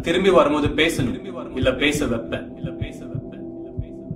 திரும்பி வரும்போது பேசணும் இல்ல பேச வைப்பேன் இல்ல பேச வைப்பேன் இல்ல பேச வைப்பேன்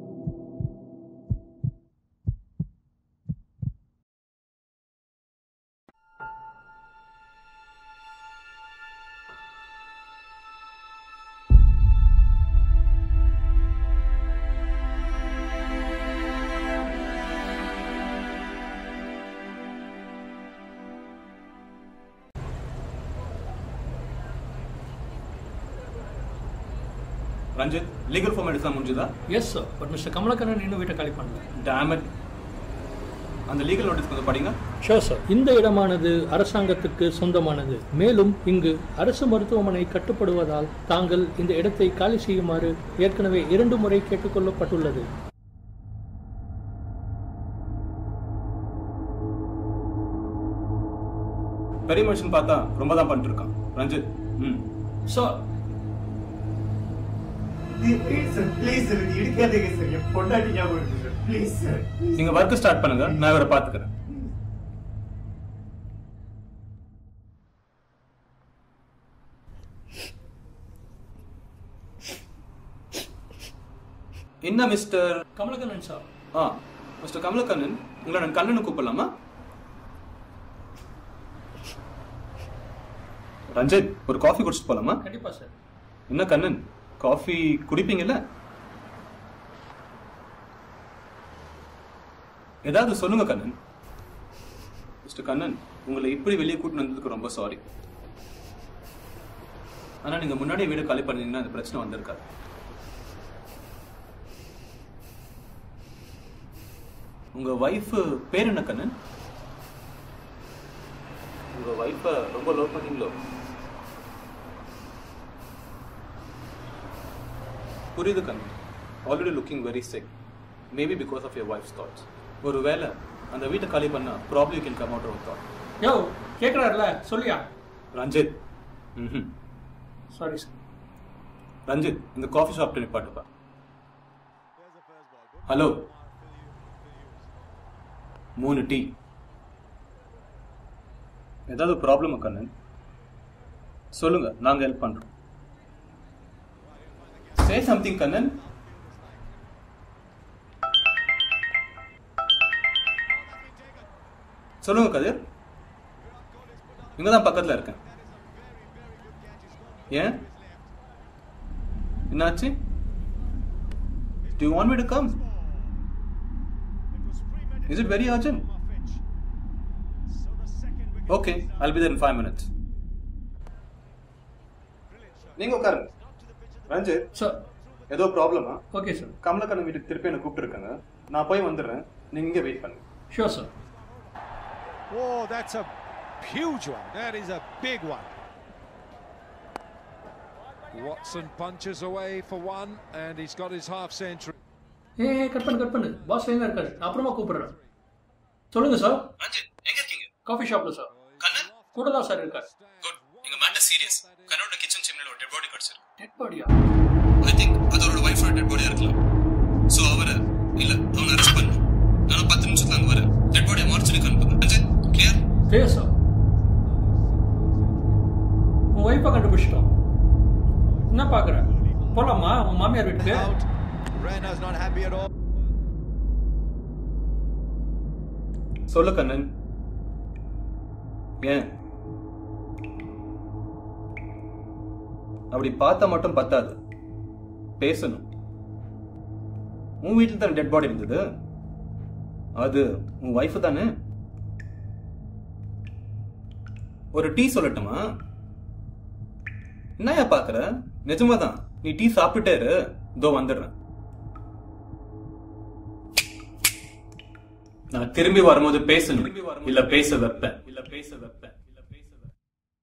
ரஞ்சித் லீகல் ஃபார்ம் எடுக்கலாம் முடிஞ்சதா yes sir but mister Kamalakannan இன்னும் வீட்டை காலி பண்ணல டேமட் அந்த லீகல் நோட்டீஸ் கொஞ்சம் படிங்க ஷோர் சார் இந்த இடமானது அரசாங்கத்துக்கு சொந்தமானது மேலும் இங்கு அரசு மருத்துவமனை கட்டுப்படுவதால் தாங்கள் இந்த இடத்தை காலி செய்யுமாறு ஏற்கனவே இரண்டு முறை கேட்டுக்கொள்ளப்பட்டுள்ளது பெரிய மனுஷன் பார்த்தா ரொம்ப தான் பண்ணிட்டு இருக்கான் ரஞ்சித் ம் sir please sir please sir இது இடிக்காதீங்க சார் என் பொண்டாட்டி ஞாபகம் இருக்கு சார் ப்ளீஸ் சார் நீங்க ஒர்க் ஸ்டார்ட் பண்ணுங்க நான் இவரை பாத்துக்கிறேன் என்ன மிஸ்டர் கமலக்கண்ணன் சார் ஆ மிஸ்டர் கமலக்கண்ணன் உங்களை நான் கண்ணனு கூப்பிடலாமா ரஞ்சித் ஒரு காஃபி குடிச்சிட்டு போலாமா கண்டிப்பா சார் என்ன கண்ணன் காஃபி குடிப்பீங்கல்ல ஏதாவது சொல்லுங்க கண்ணன் மிஸ்டர் கண்ணன் உங்களை இப்படி வெளியே கூட்டிட்டு வந்ததுக்கு ரொம்ப சாரி ஆனா நீங்க முன்னாடியே வீடு காலி பண்ணீங்கன்னா அந்த பிரச்சனை வந்திருக்காது உங்க வைஃப் பேர் என்ன கண்ணன் உங்க வைஃப ரொம்ப லவ் பண்ணீங்களோ புரியுது Kannan already looking very sick maybe because of your wife's thoughts ஒரு வேளை அந்த வீட்டை காலி பண்ணா problem you can come out of that யோ கேட்குறாருல சொல்லியா ரஞ்சித் ம்ஹும். சாரி சார் ரஞ்சித் இந்த காஃபி ஷாப் நிப்பாட்டுப்பா ஹலோ மூணு டீ ஏதாவது ப்ராப்ளமா கண்ணன் சொல்லுங்க நாங்க ஹெல்ப் பண்றோம் சே சம்திங் கண்ணன் சொல்லுங்க கதிர் இங்க தான் பக்கத்துல இருக்கேன் ஏன் என்னாச்சு Do you want me to come? Is it very urgent? Okay, I'll be there in five minutes. நீங்க உட்காருங்க ரஞ்சித் சார் ஏதோ ப்ராப்ளமா ஓகே சார் கமலக்கண்ணன் வீட்டுக்கு திருப்பி என்ன கூப்பிட்டுருக்காங்க நான் போய் வந்துடுறேன் நீங்க இங்கே வெயிட் பண்ணுங்க sure sir Oh, that's a huge one. That is a big one. Watson punches away for one, and he's got his half century. ஏ கட் பண்ணு கட் பண்ணு பாஸ் லைனில் இருக்காரு நான் அப்புறமா கூப்பிடுறேன் சொல்லுங்க சார் ரஞ்சித் எங்க இருக்கீங்க காஃபி ஷாப்ல சார் கண்ணன் கூட தான் சார் இருக்கார் குட் எங்க மேட்டர் சீரியஸ் கண்ணோட கிச்சன் சிம்ல ஒரு டெட் பாடி கிடச்சிருக்கு டெட் பாடியா ஐ திங்க் அது அவரோட ஒய்ஃபோட டெட் பாடியா இருக்கலாம் ஸோ அவரை இல்ல அவனை அரெஸ்ட் பண்ணு நானும் பத்து நிமிஷத்துல அங்க வரேன் டெட் பாடியை மார்ச்சருக்கு அனுப்புங்க ரஞ்சித் கிளியர் கிளியர் சார் உன் ஒய்ஃபை கண்டுபிடிச்சிட்டோம் என்ன பார்க்குற போலாமா உன் மாமியார் வீட்டுக்கு Out. Rena's not happy at all. சொல்லு கண்ணன் ஏன் அப்படி பார்த்தா மட்டும் பத்தாது பேசணும் உன் வீட்டில் தானே டெட் பாடி இருந்தது அது உன் ஒய்ஃப் தானே ஒரு டீ சொல்லட்டுமா என்னையா பாக்குற நிஜமாதான் நீ டீ சாப்பிட்டே இரு இதோ வந்துடுறேன் நான் திரும்பி வரும்போது பேசணும் இல்ல பேச வைப்பேன் இல்ல பேச வைப்பேன் இல்ல பேச வைப்பேன்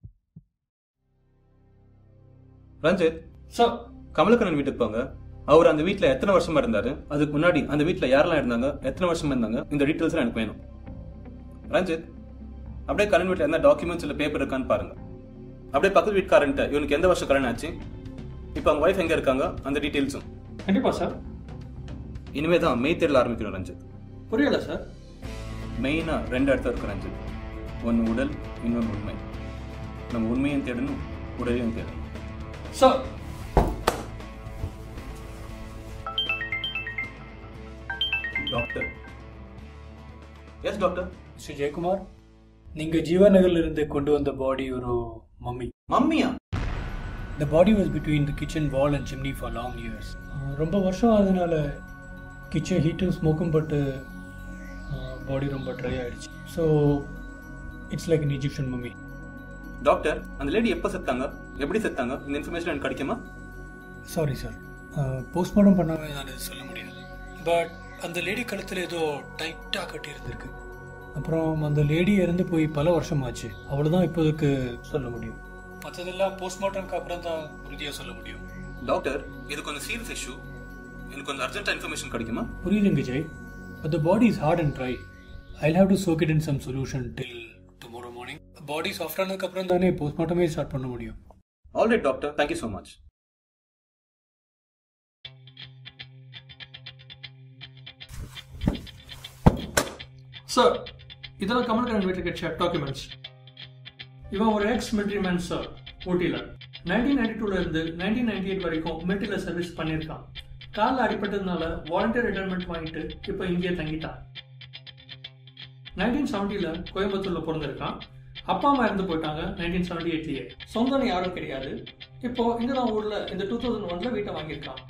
ரஞ்சித் சார் கமலக்கண்ணன் வீட்டுக்கு போங்க அவர் அந்த வீட்ல எத்தனை வருஷமா இருந்தாரு அதுக்கு முன்னாடி அந்த வீட்ல யாரெல்லாம் இருந்தாங்க எத்தனை வருஷமா இருந்தாங்க இந்த டீடைல்ஸ் எனக்கு வேணும் ரஞ்சித் அப்படியே கண்ணன் வீட்ல எந்த டாக்குமெண்ட்ஸ் இல்ல பேப்பர் இருக்கான்னு பாருங்க அப்படியே பக்கத்து வீட்டுக்காரன்ட்ட இவனுக்கு எந்த வருஷம் கல்யாணம் ஆச்சு இப்போ அவங்க ஒய்ஃப் எங்க இருக்காங்க அந்த டீடைல்ஸும் கண்டிப்பா சார் இனிமே தான் மெய் தேடல ஆரம்பிக்கணும் ரஞ்சித் புரியல சார் மெயினா ரெண்டு இடத்துல இருக்கு ரஞ்சித் ஒன்னு உடல் இன்னொன்று உண்மை நம்ம உண்மையும் தேடணும் உடலையும் தேடணும் sir doctor yes doctor Shri Jayakumar நீங்கள் ஜீவநகர்ல இருந்து கொண்டு வந்த பாடி ஒரு மம்மி மம்மியா The body was between the kitchen wall and chimney for long years. Uh, ரொம்ப வருஷம் அதனால கிச்சன் ஹீட்டும் ஸ்மோக்கும் பட்டு பாடி ரொம்ப ட்ரை ஆயிடுச்சு so it's like an Egyptian mummy doctor அந்த லேடி எப்போ செத்தாங்க எப்படி செத்தாங்க இந்த இன்ஃபர்மேஷன் எனக்கு கிடைக்குமா சாரி சார் போஸ்ட்மார்ட்டம் பண்ணாமல் என்னால் சொல்ல முடியாது பட் அந்த லேடி கழுத்தில் ஏதோ டைட்டாக கட்டி இருந்திருக்கு அப்புறம் அந்த லேடி இறந்து போய் பல வருஷம் ஆச்சு அவ்வளோதான் இப்போதைக்கு சொல்ல முடியும் மற்றதெல்லாம் போஸ்ட்மார்ட்டம்க்கு அப்புறம் தான் உறுதியாக சொல்ல முடியும் டாக்டர் இது கொஞ்சம் சீரியஸ் இஷ்யூ எனக்கு கொஞ்சம் அர்ஜென்ட்டாக இன்ஃபர்மேஷன் கிடைக்குமா புரியுதுங்க Jai but the body is hard and dry I have to soak it in some solution till tomorrow morning body soft ஆனதுக்கு அப்புறம் தானே போஸ்ட்மார்ட்டமே ஸ்டார்ட் பண்ண முடியும் alright doctor thank you so much sir இதெல்லாம் கமல்கரன் வீட்டில் கிடைச்ச டாக்குமெண்ட்ஸ் இவன் ஒரு எக்ஸ் மிலிட்ரி மேன் சார் ஊட்டியில் நைன்டீன் நைன்டி டூல இருந்து நைன்டீன் நைன்டி எயிட் வரைக்கும் மிலிட்ரியில் சர்வீஸ் பண்ணியிருக்கான் காலில் அடிபட்டதுனால வாலண்டியர் ரிட்டையர்மெண்ட் வாங்கிட்டு இப்போ இங்கேயே தங்கிட்டான் நைன்டீன் செவன்ட்டியில் கோயம்புத்தூர்ல பிறந்திருக்கான் அப்பா அம்மா இறந்து போயிட்டாங்க நைன்டீன் செவன்டி எயிட்லேயே சொந்தம் யாரும் கிடையாது இப்போ இங்க தான் ஊர்ல இந்த டூ தௌசண்ட் ஒன்ல வீட்டை வாங்கியிருக்கான்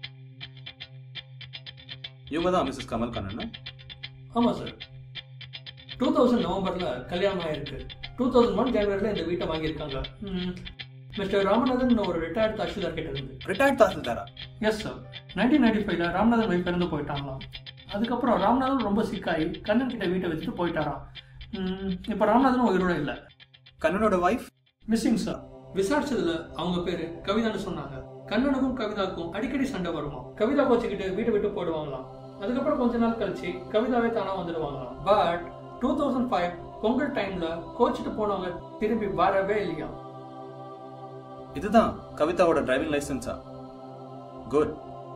இவங்க தான் மிஸ்ஸஸ் கமல் கண்ணன் ஆமா சார் டூ தௌசண்ட் நவம்பர்ல கல்யாணம் ஆயிருக்கு டூ தௌசண்ட் ஒன் ஜனவரியில் இந்த வீட்டை வாங்கியிருக்காங்க மிஸ்டர் ராமநாதன் ஒரு ரிட்டையர்ட் தாசில்தார் கிட்ட இருந்து ரிட்டையர்ட் தாசில்தாரா எஸ் சார் நைன்டீன் நைன்டி ஃபைவ்ல ராமநாதன் வைஃப் இறந்து போயிட்டாங்களாம் அதுக்கப்புறம் ராமநாதன் ரொம்ப சிக்காயி கண்ணன் கிட்ட வீட்டை வச்சுட்டு போயிட்டாராம் ம், இப்ப ராமநாதன் உயிரோட இல்லை கண்ணனோட ஒய்ஃப் மிஸ்ஸிங் சார் விசாரிச்சதுல அவங்க பேரு கவிதான்னு சொன்னாங்க கண்ணனுக்கும் கவிதாக்கும் அடிக்கடி சண்டை வருமா கவிதா கோச்சுக்கிட்டு வீட்டை விட்டு போயிடுவாங்களாம் அதுக்கப்புறம் கொஞ்ச நாள் கழிச்சு கவிதாவே தானா வந்துடுவாங்களாம் but two thousand five Pongal டைம்ல கோச்சிட்டு போனவங்க திரும்பி வரவே இல்லையா இதுதான் கவிதாவோட டிரைவிங் லைசன்ஸா good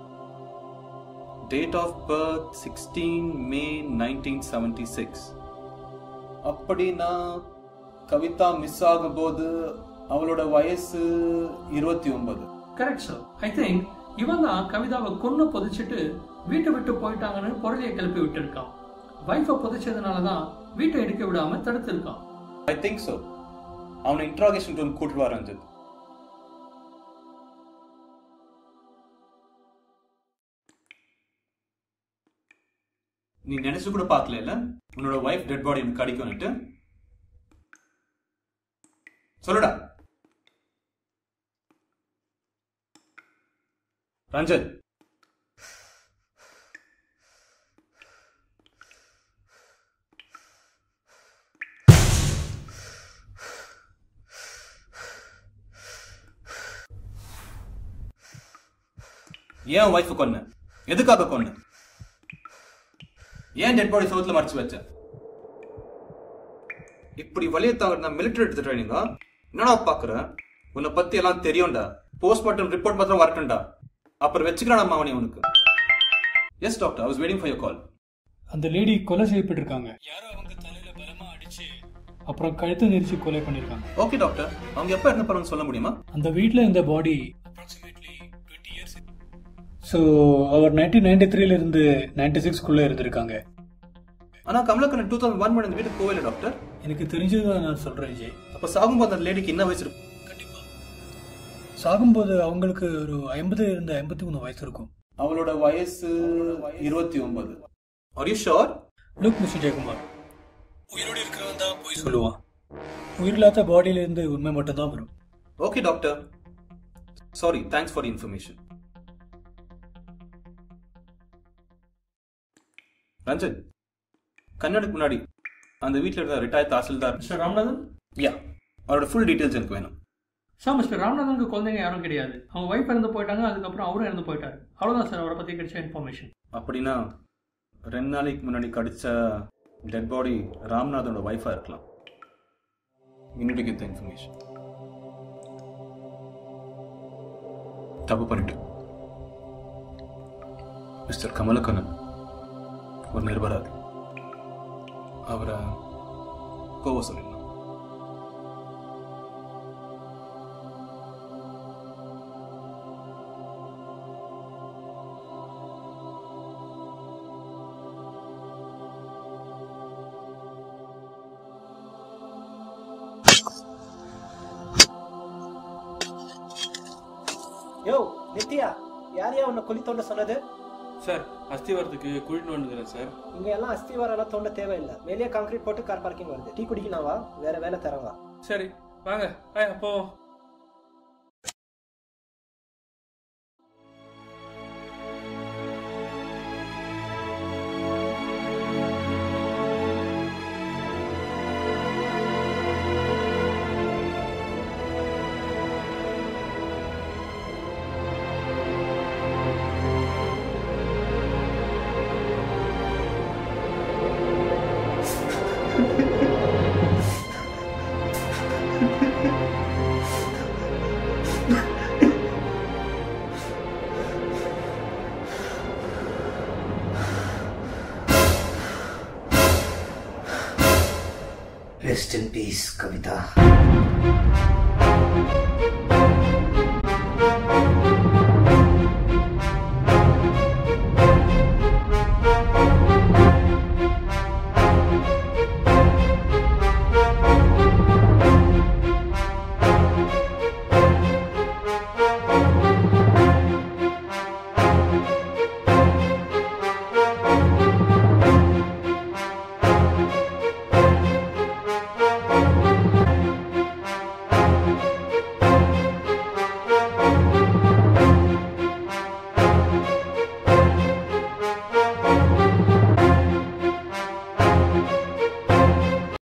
date of birth sixteen May nineteen seventy six அப்படின்னா கவிதா மிஸ் ஆகும்போது அவளோட வயசு இருபத்தி ஒன்பது கரெக்ட் சார் ஐ திங்க் இவன் தான் கவிதாவை கொன்னு புதைச்சிட்டு வீட்டை விட்டு போயிட்டாங்கன்னு பொருளையை கிளப்பி விட்டுருக்கான் வைஃபை புதைச்சதுனால தான் வீட்டை எடுக்க விடாம தடுத்திருக்கான் ஐ திங்க் ஸோ அவனை இன்ட்ராகேஷன் ரூம் கூட்டிட்டு வர ரஞ்சித் நீ நினைச்சு கூட பார்க்கல இல்ல உன்னோட ஒய்ஃப் டெட் பாடி எனக்கு கிடைக்கும்னுட்டு சொல்லுடா ரஞ்சித் ஏன் ஒய்ஃப் கொன்ன எதுக்காக கொன்ன ஏன் டெட் பாடி சவுத்துல மறைச்சு வச்ச இப்படி வழியை தவிர மிலிட்டரி எடுத்த ட்ரைனிங்கா என்னடா பாக்குற உன்னை பத்தி எல்லாம் தெரியும்டா போஸ்ட்மார்ட்டம் ரிப்போர்ட் மாத்திரம் வரட்டும்டா அப்புறம் வச்சுக்கிறான் மாவனி உனக்கு yes doctor I was waiting for your call அந்த லேடி கொலை செய்யப்பட்டிருக்காங்க யாரோ அவங்க தலையில பலமா அடிச்சு அப்புறம் கழுத்தை நெரிச்சு கொலை பண்ணிருக்காங்க ஓகே டாக்டர் அவங்க எப்ப இறந்து போறாங்கன்னு சொல்ல முடியுமா அந்த வீட்டில் இந்த body approximately twenty years so அவர் நைன்டீன் நைன்டி த்ரீல இருந்து நைன்டி சிக்ஸ்க்குள்ளே இருந்திருக்காங்க ஆனா கமலக்கண்ணன் டூ தௌசண்ட் ஒன் இந்த வீட்டுக்கு போகல டாக்டர் எனக்கு தெரிஞ்சதுதான் நான் சொல்றேன் ஜெய் அப்ப சாகும்போது அந்த லேடிக்கு என்ன வயசு இருக்கும் கண்டிப்பா சாகும்போது அவங்களுக்கு ஒரு ஐம்பது இருந்து ஐம்பத்தி மூணு வயசு இருக்கும் அவளோட வயசு இருபத்தி ஒன்பது are you sure look mister Jayakumar உயிரோடு இருக்கிறவன் தான் போய் சொல்லுவான் உயிரில்லாத பாடியில இருந்து உண்மை மட்டும் தான் வரும் okay doctor sorry thanks for information Ranjan கண்ணனுக்கு முன்னாடி அந்த வீட்டில் இருந்த retire tahsildar mister Ramanathan yeah அவரோட ஃபுல் டீட்டெயில்ஸ் எனக்கு வேணும் சார் மிஸ்டர் ராமநாதனுக்கு குழந்தைங்க யாரும் கிடையாது அவங்க ஒய்ஃப் இறந்து போயிட்டாங்க அதுக்கப்புறம் அவரும் இறந்து போயிட்டாரு அவ்வளவுதான் சார் அவரை பத்தி கிடைச்ச இன்ஃபர்மேஷன் அப்படின்னா ரெண்டு நாளைக்கு முன்னாடி கடிச்ச டெட் பாடி ராம்நாதனோட ஒய்ஃபாக இருக்கலாம் இன்னும் கெத்த இன்ஃபர்மேஷன் தப்பு பண்ணிட்டு மிஸ்டர் கமலக்கண்ணன் ஒரு நிர்பராதி அவரை போக சொல்லிடலாம் யோ நித்யா யார் யா உன்னை குழி தோண்ட சொன்னது சார் அஸ்திவாரத்துக்கு குழி நோண்டுகிறேன் சார் இங்க எல்லாம் அஸ்திவாரம் எல்லாம் தோண்ட தேவையில்லை வெளியே கான்கிரீட் போட்டு கார் பார்க்கிங் வருது டீ குடிக்கலாம் வா வேற வேலை தரேன் வா சரி வாங்க ஐயா போவோம் ரெஸ்ட் இன் பீஸ் கவிதா